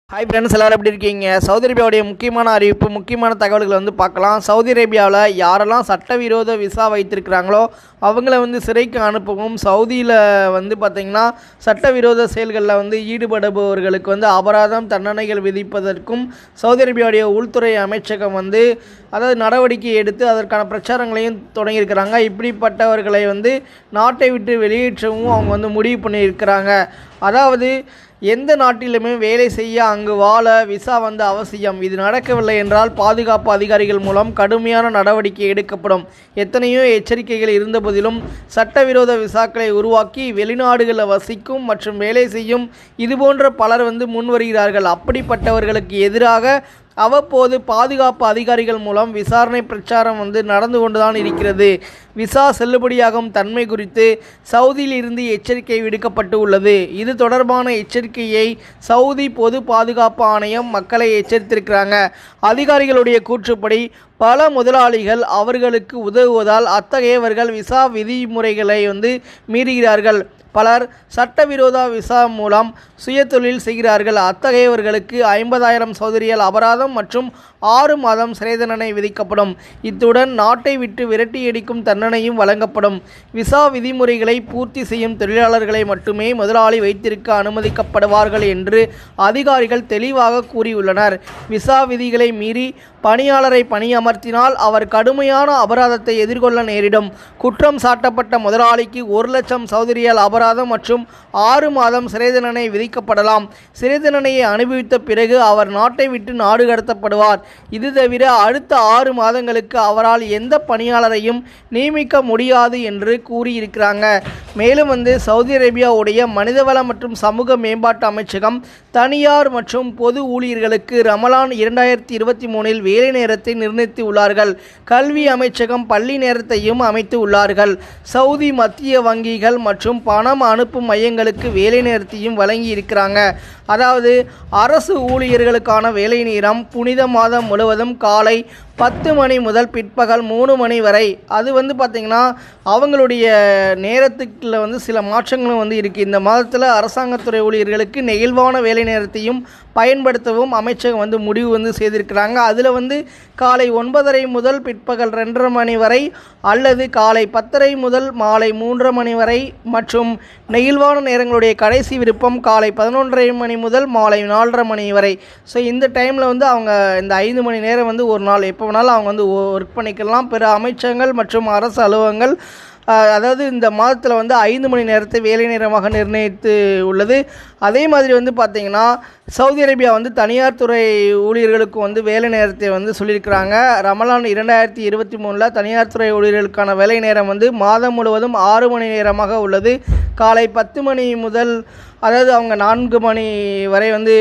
hi friends எல்லாரும் எப்படி இருக்கீங்க சவுதி அரேபியாவுடைய முக்கியமான அறிவிப்பு முக்கியமான தகவல்களை வந்து பார்க்கலாம் சவுதி அரேபியாவில் யாரெல்லாம் சட்டவிரோத விசா வைத்திருக்கிறாங்களோ அவங்கள வந்து சிறைக்கு அனுப்பவும் சவுதியில் வந்து பார்த்திங்கன்னா சட்டவிரோத செயல்களில் வந்து ஈடுபடுபவர்களுக்கு வந்து அபராதம் தண்டனைகள் விதிப்பதற்கும் சவுதி அரேபியாவுடைய உள்துறை அமைச்சகம் வந்து அதாவது நடவடிக்கை எடுத்து அதற்கான பிரச்சாரங்களையும் தொடங்கியிருக்கிறாங்க இப்படிப்பட்டவர்களை வந்து நாட்டை விட்டு வெளியேற்றவும் அவங்க வந்து முடிவு பண்ணியிருக்கிறாங்க அதாவது எந்த நாட்டிலுமே வேலை செய்ய அங்கு வாழ விசா வந்து அவசியம் இது நடக்கவில்லை என்றால் பாதுகாப்பு அதிகாரிகள் மூலம் கடுமையான நடவடிக்கை எடுக்கப்படும் எத்தனையோ எச்சரிக்கைகள் இருந்தபோதிலும் சட்டவிரோத விசாக்களை உருவாக்கி வெளிநாடுகளில் வசிக்கும் மற்றும் வேலை செய்யும் இதுபோன்ற பலர் வந்து முன்வருகிறார்கள் அப்படிப்பட்டவர்களுக்கு எதிராக அவ்வப்போது பாதுகாப்பு அதிகாரிகள் மூலம் விசாரணை பிரச்சாரம் வந்து நடந்து கொண்டுதான் இருக்கிறது விசா செல்லுபடியாகும் தன்மை குறித்து சவுதியில் இருந்து எச்சரிக்கை விடுக்கப்பட்டு உள்ளது இது தொடர்பான எச்சரிக்கையை சவுதி பொது பாதுகாப்பு ஆணையம் மக்களை எச்சரித்திருக்கிறாங்க அதிகாரிகளுடைய கூற்றுப்படி பல முதலாளிகள் அவர்களுக்கு உதவுவதால் அத்தகையவர்கள் விசா விதிமுறைகளை வந்து மீறுகிறார்கள் பலர் சட்டவிரோத விசா மூலம் சுயதொழில் செய்கிறார்கள் அத்தகையவர்களுக்கு ஐம்பதாயிரம் சௌதரியல் அபராதம் மற்றும் ஆறு மாதம் சிறை தண்டனை விதிக்கப்படும் இத்துடன் நாட்டை விட்டு விரட்டியடிக்கும் தண்டனையும் வழங்கப்படும் விசா விதிமுறைகளை பூர்த்தி செய்யும் தொழிலாளர்களை மட்டுமே முதலாளி வைத்திருக்க அனுமதிக்கப்படுவார்கள் என்று அதிகாரிகள் தெளிவாக கூறியுள்ளனர் விசா விதிகளை மீறி பணியாளரை பணியமர்த்தினால் அவர் கடுமையான அபராதத்தை எதிர்கொள்ள நேரிடும் குற்றம் சாட்டப்பட்ட முதலாளிக்கு ஒரு லட்சம் சௌதரியல் அபராதம் மற்றும் ஆறு மாதம் சிறை தண்டனை விதிக்கப்படலாம் சிறை தண்டனையை அனுபவித்த பிறகு அவர் நாட்டை விட்டு நாடு கடத்தப்படுவார் இது தவிர அடுத்த ஆறு மாதங்களுக்கு அவரால் எந்த பணியாளரையும் நியமிக்க முடியாது என்று கூறியிருக்கிறாங்க மேலும் வந்து சவுதி அரேபியாவுடைய மனிதவள மற்றும் சமூக மேம்பாட்டு அமைச்சகம் தனியார் மற்றும் பொது ஊழியர்களுக்கு ரமலான் இரண்டாயிரத்தி இருபத்தி மூணில் வேலை நேரத்தை நிர்ணயித்து உள்ளார்கள் கல்வி அமைச்சகம் பள்ளி நேரத்தையும் அமைத்து உள்ளார்கள் சவுதி மத்திய வங்கிகள் மற்றும் பணம் அனுப்பும் மையங்களுக்கு வேலை நேரத்தையும் வழங்கி இருக்கிறாங்க அதாவது அரசு ஊழியர்களுக்கான வேலை நேரம் புனித மாதம் முழுவதும் காலை பத்து மணி முதல் பிற்பகல் மூணு மணி வரை அது வந்து பார்த்திங்கன்னா அவங்களுடைய நேரத்துக்குள்ள வந்து சில மாற்றங்களும் வந்து இருக்குது இந்த மாதத்தில் அரசாங்கத்துறை ஊழியர்களுக்கு நெகிழ்வான வேலை நேரத்தையும் பயன்படுத்தவும் அமைச்சகம் வந்து முடிவு வந்து செய்திருக்கிறாங்க அதில் வந்து காலை ஒன்பதரை முதல் பிற்பகல் ரெண்டரை மணி வரை அல்லது காலை பத்தரை முதல் மாலை மூன்றரை மணி வரை மற்றும் நெகிழ்வான நேரங்களுடைய கடைசி விருப்பம் காலை பதினொன்றரை மணி முதல் மாலை நாலரை மணி வரை ஸோ இந்த டைமில் வந்து அவங்க இந்த ஐந்து மணி நேரம் வந்து ஒரு நாள் எப்போ வேணாலும் அவங்க வந்து ஒர்க் பண்ணிக்கலாம் பிற அமைச்சகங்கள் மற்றும் அரசு அலுவலகங்கள் ஆஹ், அதாவது இந்த மாதத்தில் வந்து ஐந்து மணி நேரத்தை வேலை நேரமாக நிர்ணயித்து உள்ளது அதே மாதிரி வந்து பார்த்திங்கன்னா சவுதி அரேபியா வந்து தனியார் துறை ஊழியர்களுக்கு வந்து வேலை நேரத்தை வந்து சொல்லியிருக்கிறாங்க ரமலான் இரண்டாயிரத்தி இருபத்தி மூணில் தனியார் துறை ஊழியர்களுக்கான வேலை நேரம் வந்து மாதம் முழுவதும் ஆறு மணி நேரமாக உள்ளது காலை பத்து மணி முதல் அதாவது அவங்க நான்கு மணி வரை வந்து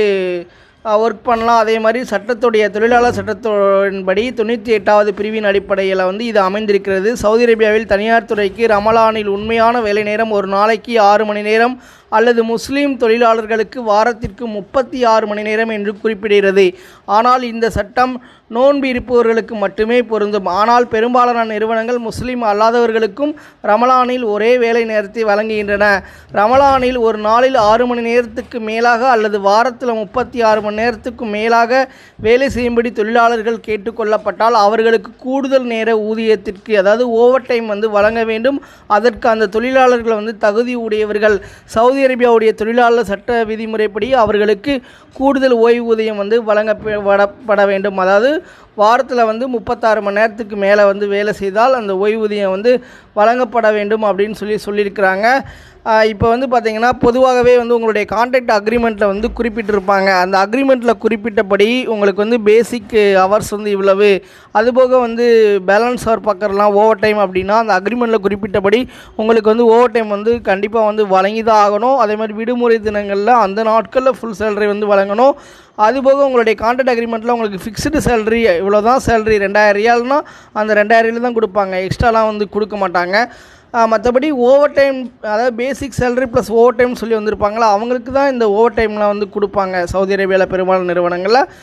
ஒர்க் பண்ணலாம் அதே மாதிரி சட்டத்துடைய தொழிலாளர் சட்டத்தின்படி தொண்ணூற்றி எட்டாவது பிரிவின் அடிப்படையில் வந்து இது அமைந்திருக்கிறது சவுதி அரேபியாவில் தனியார் துறைக்கு ரமலானில் உண்மையான வேலை நேரம் ஒரு நாளைக்கு ஆறு மணி நேரம் அல்லது முஸ்லீம் தொழிலாளர்களுக்கு வாரத்திற்கு முப்பத்தி ஆறு மணி நேரம் என்று குறிப்பிடுகிறது ஆனால் இந்த சட்டம் நோன்பு இருப்பவர்களுக்கு மட்டுமே பொருந்தும் ஆனால் பெரும்பாலான நிறுவனங்கள் முஸ்லீம் அல்லாதவர்களுக்கும் ரமலானில் ஒரே வேலை நேரத்தை வழங்குகின்றன ரமலானில் ஒரு நாளில் ஆறு மணி நேரத்துக்கு மேலாக அல்லது வாரத்தில் முப்பத்தி ஆறு மணி நேரத்துக்கு மேலாக வேலை செய்யும்படி தொழிலாளர்கள் கேட்டுக்கொள்ளப்பட்டால் அவர்களுக்கு கூடுதல் நேர ஊதியத்திற்கு அதாவது ஓவர் டைம் வந்து வழங்க வேண்டும் அதற்கு அந்த தொழிலாளர்கள் வந்து தகுதி உடையவர்கள் சவுதி அரேபியாவுடைய தொழிலாளர் சட்ட விதிமுறைப்படி அவர்களுக்கு கூடுதல் ஓய்வூதியம் வந்து வழங்கப்பட வேண்டும் அதாவது வாரத்தில் வந்து முப்பத்தாறு மணி நேரத்துக்கு மேலே வந்து வேலை செய்தால் அந்த ஓய்வூதியம் வந்து வழங்கப்பட வேண்டும் அப்படின்னு சொல்லி சொல்லியிருக்கிறாங்க இப்போ வந்து பார்த்திங்கன்னா பொதுவாகவே வந்து உங்களுடைய கான்ட்ராக்ட் அக்ரிமெண்ட்டில் வந்து குறிப்பிட்டிருப்பாங்க அந்த அக்ரிமெண்ட்டில் குறிப்பிட்டபடி உங்களுக்கு வந்து பேசிக் ஹவர்ஸ் வந்து இவ்வளவு அதுபோக வந்து பேலன்ஸ் ஹவர் பார்க்குறலாம் ஓவர் டைம் அப்படின்னா அந்த அக்ரிமெண்ட்டில் குறிப்பிட்டபடி உங்களுக்கு வந்து ஓவர் டைம் வந்து கண்டிப்பாக வந்து வழங்கி தான் ஆகணும் அதே மாதிரி விடுமுறை தினங்களில் அந்த நாட்களில் ஃபுல் சேலரி வந்து வழங்கணும் அதுபோக உங்களுடைய கான்ட்ராக்ட் அக்ரிமெண்ட்டில் உங்களுக்கு ஃபிக்ஸ்டு சேலரி இவ்வளோ தான் சேலரி ரெண்டாயிரம் ரியால்னா அந்த ரெண்டாயிரம் ரியால் தான் கொடுப்பாங்க எக்ஸ்ட்ராலாம் வந்து கொடுக்க மாட்டாங்க மற்றபடி ஓவர் டைம் அதாவது basic salary plus overtime சொல்லி வந்திருப்பாங்களா அவங்களுக்கு தான் இந்த ஓவர் டைம்லாம் வந்து கொடுப்பாங்க சவுதி அரேபியாவில் பெரும்பாலான நிறுவனங்களில்